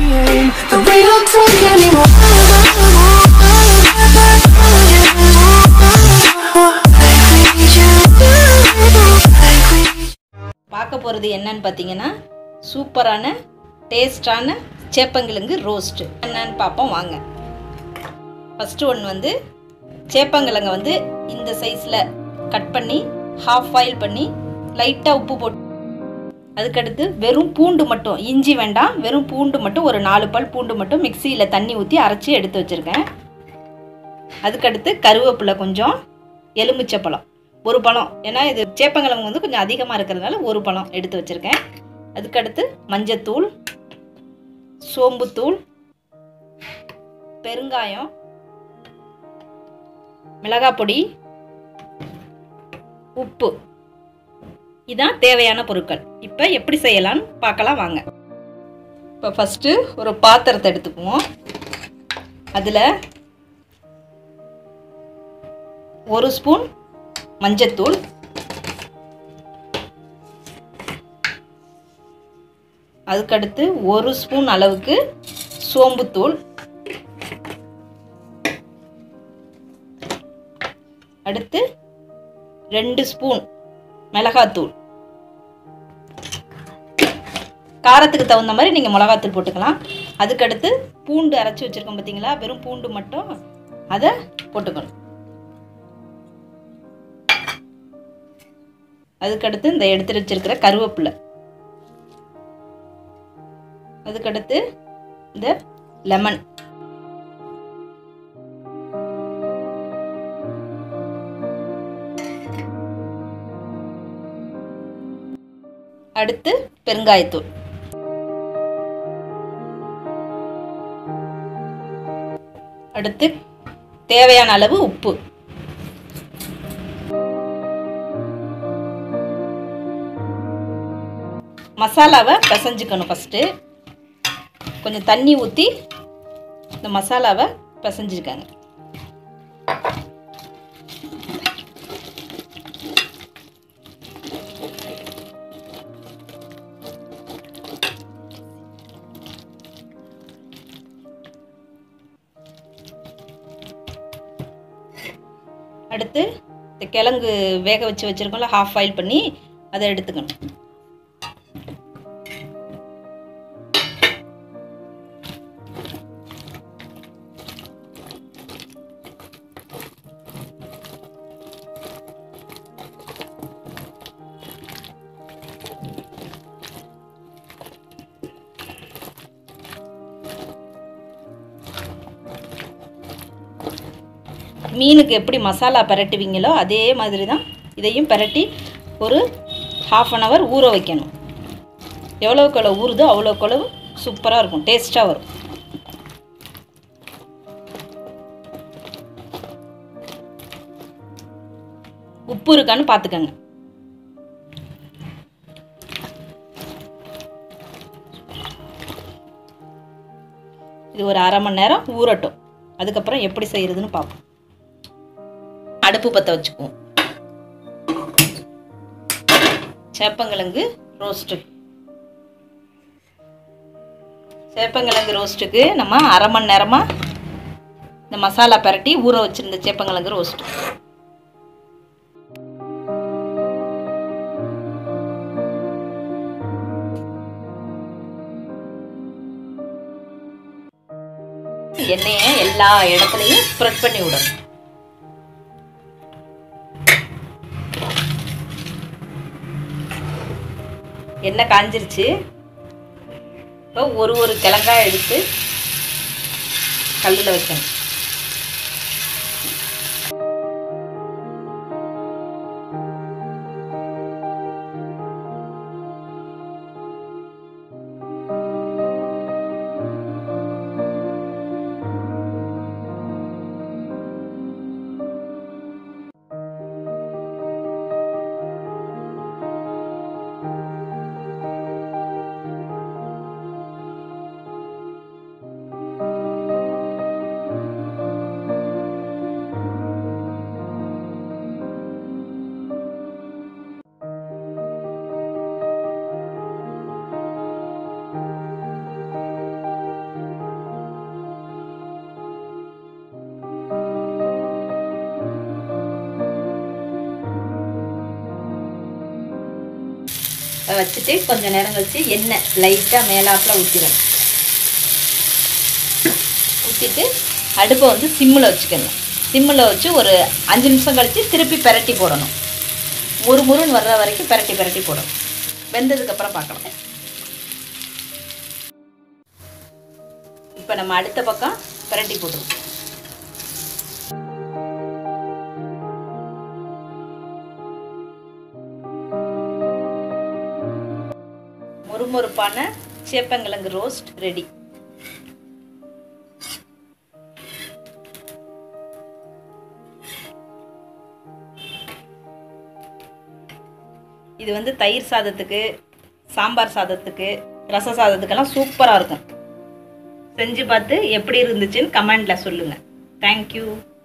aim, but we don't talk anymore. Like we used to. Like we பார்க்க போகிறது என்னன்னு பார்த்தீங்கன்னா சூப்பரான டேஸ்டான சேப்பங்கிழங்கு ரோஸ்ட்டு என்னன்னு பார்ப்போம் வாங்க ஃபஸ்ட்டு ஒன்று வந்து சேப்பங்கிழங்கை வந்து இந்த சைஸில் கட் பண்ணி ஹாஃப் பாயில் பண்ணி லைட்டாக உப்பு போட்டு அதுக்கடுத்து வெறும் பூண்டு மட்டும் இஞ்சி வேண்டாம் வெறும் பூண்டு மட்டும் ஒரு நாலு பல் பூண்டு மட்டும் மிக்சியில் தண்ணி ஊற்றி அரைச்சி எடுத்து வச்சுருக்கேன் அதுக்கடுத்து கருவேப்பிலை கொஞ்சம் எலுமிச்சை பழம் ஒரு பழம் ஏன்னா இது சேப்பங்கிழங்கு வந்து கொஞ்சம் அதிகமாக இருக்கிறதுனால ஒரு பழம் எடுத்து வச்சுருக்கேன் அதுக்கடுத்து மஞ்சத்தூள் சோம்புத்தூள் பெருங்காயம் மிளகாய் பொடி உப்பு இதான் தேவையான பொருட்கள் இப்போ எப்படி செய்யலாம்னு பார்க்கலாம் வாங்க இப்போ ஃபஸ்ட்டு ஒரு பாத்திரத்தை எடுத்துக்குவோம் அதில் ஒரு ஸ்பூன் மஞ்சத்தூள் அதுக்கடுத்து ஒரு ஸ்பூன் அளவுக்கு சோம்புத்தூள் அடுத்து ரெண்டு ஸ்பூன் மிளகாத்தூள் காரத்துக்கு தகுந்த மாதிரி நீங்கள் மிளகாத்தூள் போட்டுக்கலாம் அதுக்கடுத்து பூண்டு அரைச்சி வச்சுருக்கோம் பார்த்தீங்களா வெறும் பூண்டு மட்டும் அதை போட்டுக்கணும் அதுக்கடுத்து இந்த எடுத்து வச்சிருக்கிற கருவேப்பிலை அதுக்கடுத்து இந்த லெமன் அடுத்து பெருங்காயத்தூள் அடுத்து தேவையான அளவு உப்பு மசாலாவை பிசைஞ்சுக்கணும் ஃபஸ்ட்டு கொஞ்சம் தண்ணி ஊற்றி இந்த மசாலாவை பிசைஞ்சிருக்காங்க அடுத்து இந்த கிழங்கு வேக வச்சு வச்சுருக்கோம்ல ஹாஃப் பாயில் பண்ணி அதை எடுத்துக்கணும் மீனுக்கு எப்படி மசாலா பிரட்டுவீங்களோ அதே மாதிரி தான் இதையும் பிரட்டி ஒரு ஹாஃப் அன் ஹவர் ஊற வைக்கணும் எவ்வளோக்கு எவ்வளோ ஊறுதோ அவ்வளோக்கு அளவு சூப்பராக இருக்கும் டேஸ்ட்டாக வரும் உப்பு இருக்கான்னு பார்த்துக்கங்க இது ஒரு அரை மணி நேரம் ஊறட்டும் அதுக்கப்புறம் எப்படி செய்யறதுன்னு பார்ப்போம் அடுப்பு பற்ற வச்சுக்குவோம் சேப்பங்கிழங்கு ரோஸ்ட்டு சேப்பங்கிழங்கு ரோஸ்ட்டுக்கு நம்ம அரை மணி நேரமாக இந்த மசாலா பரட்டி ஊற வச்சுருந்த சேப்பங்கிழங்கு ரோஸ்ட்டு எண்ணெயை எல்லா இடத்துலையும் ஸ்ப்ரெட் பண்ணி விடணும் எண்ணெய் காஞ்சிருச்சு இப்போ ஒரு ஒரு கிழங்காய் எடுத்து கல்லில் வைக்கணும் வச்சுட்டு கொஞ்சம் நேரம் கழிச்சு எண்ணெய் லைட்டாக மேலாப்பில் ஊற்றிடும் ஊற்றிட்டு அடுப்பை வந்து சிம்மில் வச்சுக்கணும் சிம்மில் வச்சு ஒரு அஞ்சு நிமிஷம் கழித்து திருப்பி பெரட்டி போடணும் ஒரு முருன்னு வர்ற வரைக்கும் பெரட்டி பெரட்டி போடணும் வெந்ததுக்கப்புறம் பார்க்கலாம் இப்போ நம்ம அடுத்த பக்கம் பெரட்டி போட்டுருவோம் முறுமுறுப்பான சேப்பங்கிழங்கு ரோஸ்ட் ரெடி இது வந்து தயிர் சாதத்துக்கு சாம்பார் சாதத்துக்கு ரச சாதத்துக்கெல்லாம் சூப்பராக இருக்கும் செஞ்சு பார்த்து எப்படி இருந்துச்சுன்னு கமெண்டில் சொல்லுங்கள் தேங்க்யூ